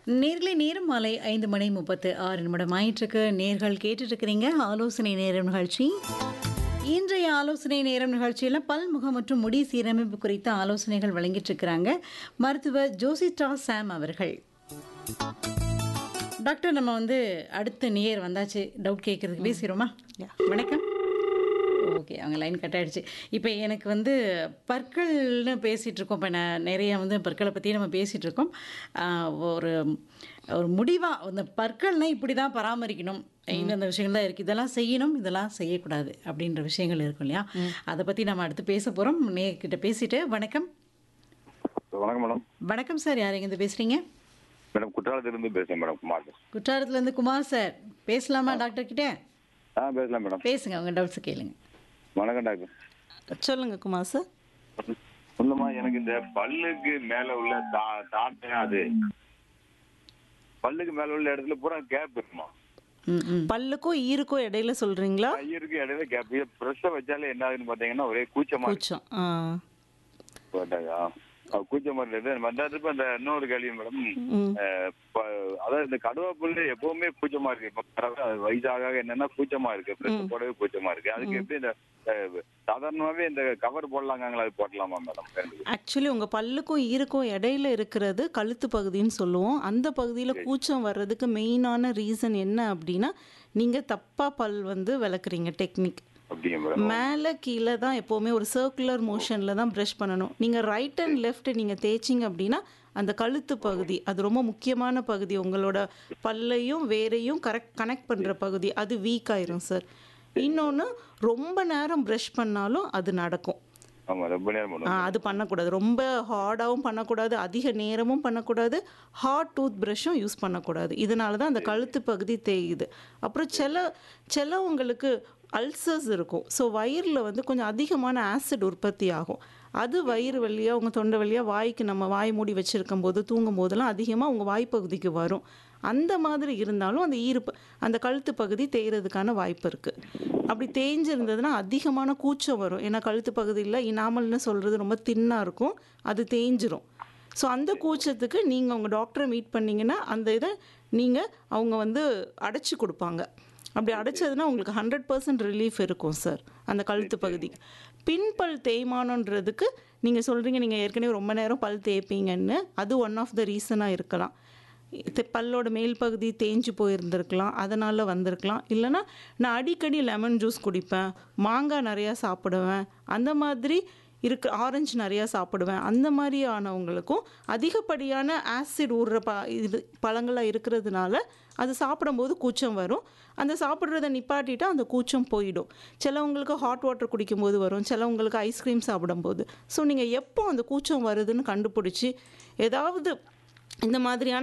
நேர்களை நேரம் மாலை ஐந்து மணி முப்பத்து ஆறு நிமிடம் ஆயிற்றுக்கு நேர்கள் கேட்டுட்டு இருக்கிறீங்க ஆலோசனை நேரம் நிகழ்ச்சி இன்றைய ஆலோசனை நேரம் நிகழ்ச்சியில் பல்முகம் மற்றும் முடி சீரமைப்பு குறித்த ஆலோசனைகள் வழங்கிட்டு இருக்கிறாங்க மருத்துவர் ஜோசிட்டா சாம் அவர்கள் டாக்டர் நம்ம வந்து அடுத்த நேர் வந்தாச்சு டவுட் கேட்கறதுக்கு பேசிடுவோமா வணக்கம் ஓகே அவங்க லைன் கட் ஆயிடுச்சு இப்போ எனக்கு வந்து பற்கள்னு பேசிகிட்டு இருக்கோம் இப்போ நான் நிறைய வந்து பற்களை பற்றி நம்ம பேசிகிட்டு இருக்கோம் ஆஹ் ஒரு ஒரு முடிவாக இந்த பற்கள்னால் இப்படி தான் பராமரிக்கணும் இந்தந்த விஷயங்கள் தான் இருக்குது இதெல்லாம் செய்யணும் இதெல்லாம் செய்யக்கூடாது அப்படின்ற விஷயங்கள் இருக்கும் இல்லையா அதை பற்றி நம்ம அடுத்து பேச போகிறோம் நேர்கிட்ட பேசிட்டு வணக்கம் வணக்கம் மேடம் வணக்கம் சார் யார் எங்கேருந்து பேசுகிறீங்க மேடம் குற்றாலத்திலிருந்து பேசுறேன் மேடம் குமார் குற்றாலத்துலேருந்து குமார் சார் பேசலாமா டாக்டர் கிட்ட ஆ பேசலாம் மேடம் பேசுங்க உங்கள் டவுட்ஸ் கேளுங்க வணக்கம் டாக்டர் சொல்லுங்க குமார் சார் சொல்லுமா எனக்கு இந்த பல்லுக்கு மேல உள்ள தா- தாட்டையா அது பல்லுக்கு மேல உள்ள இடத்துல பூரா கேப் இருக்குமா ம் ம் பல்லுக்கும் ஈருக்கும் இடையில சொல்றீங்களா ஐயருக்கு இடையில கேப் பிரஷ வச்சாலே என்ன ஆகுதுன்னு பாத்தீங்கன்னா ஒரே கூச்சமா இருக்கு கூச்சம் ஆ போட்டாக்கா. அது கூச்சமா இருக்குது வந்தாட்டு அந்த இன்னொரு கேள்வி மேடம் ம். அஹ், ப- அதாவது இந்த கடுவா புல்லு எப்பவுமே கூச்சமா இருக்கு இப்ப பரவாயில்ல, அது வயசாக ஆக என்னன்னா கூச்சமா இருக்கு பிரஷ் போடவே கூச்சமா இருக்கு அதுக்கு எப்படி இந்த அஹ், சாதாரணமாவே இந்த கவர் போடலாங்களா அது போடலாமா மேடம் ஆக்சுவலி உங்கள் பல்லுக்கும் ஈருக்கும் இடையில இருக்கிறது கழுத்து பகுதின்னு சொல்லுவோம் அந்த பகுதியில் கூச்சம் வர்றதுக்கு மெயினான ரீசன் என்ன அப்படின்னா நீங்கள் தப்பாக பல் வந்து விளக்குறீங்க டெக்னிக் அப்படிங்க மேடம் மேலே கீழே தான் எப்போவுமே ஒரு சர்க்குலர் மோஷனில் தான் ப்ரஷ் பண்ணணும் நீங்கள் ரைட் அண்ட் லெஃப்ட் நீங்கள் தேய்ச்சிங்க அப்படின்னா அந்த கழுத்து பகுதி அது ரொம்ப முக்கியமான பகுதி உங்களோட பல்லையும் வேரையும் கரெக்ட் கனெக்ட் பண்ணுற பகுதி அது வீக் ஆயிரும் சார் இன்னொன்று ரொம்ப நேரம் ப்ரஷ் பண்ணாலும் அது நடக்கும் ஆமா ரொம்ப நேரம் ஆ, மேடம் அது பண்ணக்கூடாது ரொம்ப ஹார்டாகவும் பண்ணக்கூடாது அதிக நேரமும் பண்ணக்கூடாது ஹார்ட் டூத் ப்ரஷ்ஷும் யூஸ் பண்ணக்கூடாது இதனால தான் அந்த கழுத்து பகுதி தேயுது அப்புறம் சில சிலவங்களுக்கு அல்சர்ஸ் இருக்கும் ஸோ வயிறில் வந்து கொஞ்சம் அதிகமான ஆசிட் உற்பத்தி ஆகும் அது வயிறு வழியாக உங்கள் தொண்டை வழியாக வாய்க்கு நம்ம வாய் மூடி வச்சுருக்கும் போது தூங்கும் போதெல்லாம் அதிகமாக உங்கள் வாய்ப்பகுதிக்கு வரும் அந்த மாதிரி இருந்தாலும் அந்த ஈர்ப்பு அந்த கழுத்து பகுதி தேய்றதுக்கான வாய்ப்பு இருக்குது அப்படி தேய்ஞ்சிருந்ததுன்னா அதிகமான கூச்சம் வரும் ஏன்னா கழுத்து பகுதியில் இனாமல்னு சொல்கிறது ரொம்ப தின்னாக இருக்கும் அது தேய்ஞ்சிரும் ஸோ அந்த கூச்சத்துக்கு நீங்கள் உங்கள் டாக்டரை மீட் பண்ணீங்கன்னா அந்த இதை நீங்கள் அவங்க வந்து அடைச்சி கொடுப்பாங்க அப்படி அடைச்சதுன்னா உங்களுக்கு ஹண்ட்ரட் பர்சன்ட் ரிலீஃப் இருக்கும் சார் அந்த கழுத்து பகுதிக்கு பின்பல் தேய்மானன்றதுக்கு நீங்கள் சொல்கிறீங்க நீங்கள் ஏற்கனவே ரொம்ப நேரம் பல் தேய்ப்பீங்கன்னு அது ஒன் ஆஃப் த ரீசனாக இருக்கலாம் இது பல்லோட மேல் பகுதி தேஞ்சு போயிருந்திருக்கலாம் அதனால் வந்திருக்கலாம் இல்லைன்னா நான் அடிக்கடி லெமன் ஜூஸ் குடிப்பேன் மாங்காய் நிறையா சாப்பிடுவேன் அந்த மாதிரி இருக்கு ஆரஞ்சு நிறையா சாப்பிடுவேன் அந்த மாதிரி ஆனவங்களுக்கும் அதிகப்படியான ஆசிட் ஊறுற ப இது பழங்களாக இருக்கிறதுனால அது சாப்பிடும்போது கூச்சம் வரும் அந்த சாப்பிட்றத நிப்பாட்டிட்டா அந்த கூச்சம் போயிடும் சிலவங்களுக்கு ஹாட் வாட்டர் குடிக்கும்போது வரும் சிலவங்களுக்கு ஐஸ்கிரீம் சாப்பிடும்போது ஸோ நீங்கள் எப்போ அந்த கூச்சம் வருதுன்னு கண்டுபிடிச்சி ஏதாவது இந்த மாதிரியான